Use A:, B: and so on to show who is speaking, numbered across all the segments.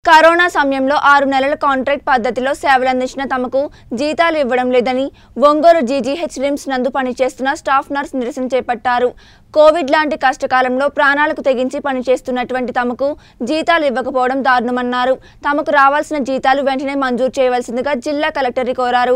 A: corona సమయంలో ఆరు నెలల కాంట్రాక్ట్ పద్ధతిలో సేవలందించిన తమకు జీతాలు ఇవ్వడం లేదని ఒంగోలు జీజీహెచ్ రిమ్స్ నందు పనిచేస్తున్న స్టాఫ్ నర్స్ నిరసన చేపట్టారు కోవిడ్ లాంటి కష్టకాలంలో ప్రాణాలకు తెగించి పనిచేస్తున్నటువంటి తమకు జీతాలు ఇవ్వకపోవడం దారుణమన్నారు తమకు రావాల్సిన జీతాలు వెంటనే మంజూరు చేయవలసిందిగా జిల్లా కలెక్టర్ని కోరారు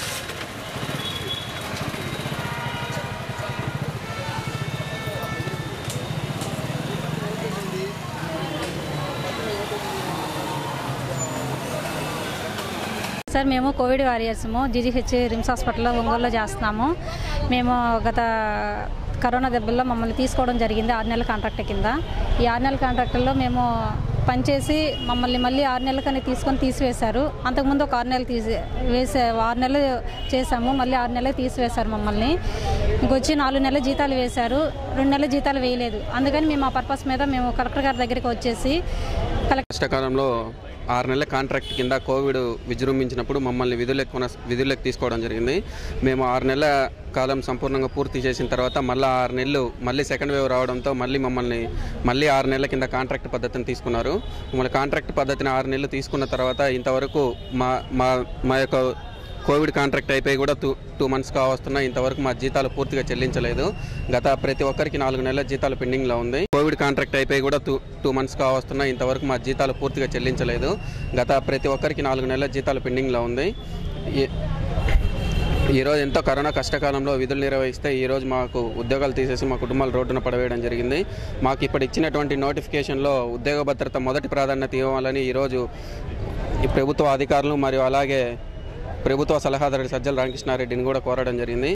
B: సార్ మేము కోవిడ్ వారియర్స్ము జీజీహెచ్ రిమ్స్ హాస్పిటల్లో ఒంగోలులో చేస్తున్నాము మేము గత కరోనా దెబ్బల్లో మమ్మల్ని తీసుకోవడం జరిగింది ఆరు నెలల కాంట్రాక్ట్ కింద ఈ ఆరు నెలల కాంట్రాక్టుల్లో మేము పనిచేసి మమ్మల్ని మళ్ళీ ఆరు నెలలకని తీసుకొని తీసివేశారు అంతకుముందు ఒక ఆరు నెలలు తీసి వేసే ఆరు నెలలు చేశాము మళ్ళీ ఆరు నెలలు తీసివేశారు మమ్మల్ని ఇంకొచ్చి నాలుగు నెలల జీతాలు వేశారు రెండు నెలల జీతాలు వేయలేదు అందుకని మేము ఆ పర్పస్ మీద మేము కలెక్టర్ గారి దగ్గరికి వచ్చేసి కలెక్టర్
C: కష్టకాలంలో ఆరు నెలల కాంట్రాక్ట్ కింద కోవిడ్ విజృంభించినప్పుడు మమ్మల్ని విధులకు కొన విధులకు తీసుకోవడం జరిగింది మేము ఆరు నెలల కాలం సంపూర్ణంగా పూర్తి చేసిన తర్వాత మళ్ళీ ఆరు నెలలు మళ్ళీ సెకండ్ వేవ్ రావడంతో మళ్ళీ మమ్మల్ని మళ్ళీ ఆరు నెలల కింద కాంట్రాక్ట్ పద్ధతిని తీసుకున్నారు మమ్మల్ని కాంట్రాక్ట్ పద్ధతిని ఆరు నెలలు తీసుకున్న తర్వాత ఇంతవరకు మా మా మా యొక్క కోవిడ్ కాంట్రాక్ట్ అయిపోయి కూడా టూ టూ మంత్స్ కావస్తున్నా ఇంతవరకు మా జీతాలు పూర్తిగా చెల్లించలేదు గత ప్రతి ఒక్కరికి నాలుగు నెలల జీతాలు పెండింగ్లో ఉంది కోవిడ్ కాంట్రాక్ట్ అయిపోయి కూడా టూ టూ మంత్స్ కావస్తున్నా ఇంతవరకు మా జీతాలు పూర్తిగా చెల్లించలేదు గత ప్రతి ఒక్కరికి నాలుగు నెలల జీతాలు పెండింగ్లో ఉంది ఈ- ఈరోజు ఎంతో కరోనా కష్టకాలంలో విధులు నిర్వహిస్తే ఈరోజు మాకు ఉద్యోగాలు తీసేసి మా కుటుంబాలు రోడ్డున పడవేయడం జరిగింది మాకు ఇప్పుడు ఇచ్చినటువంటి నోటిఫికేషన్లో ఉద్యోగ భద్రత మొదటి ప్రాధాన్యత ఇవ్వాలని ఈరోజు ఈ ప్రభుత్వ అధికారులు మరియు అలాగే ప్రభుత్వ సలహాదారు సజ్జల రామకృష్ణారెడ్డిని కూడా కోరడం జరిగింది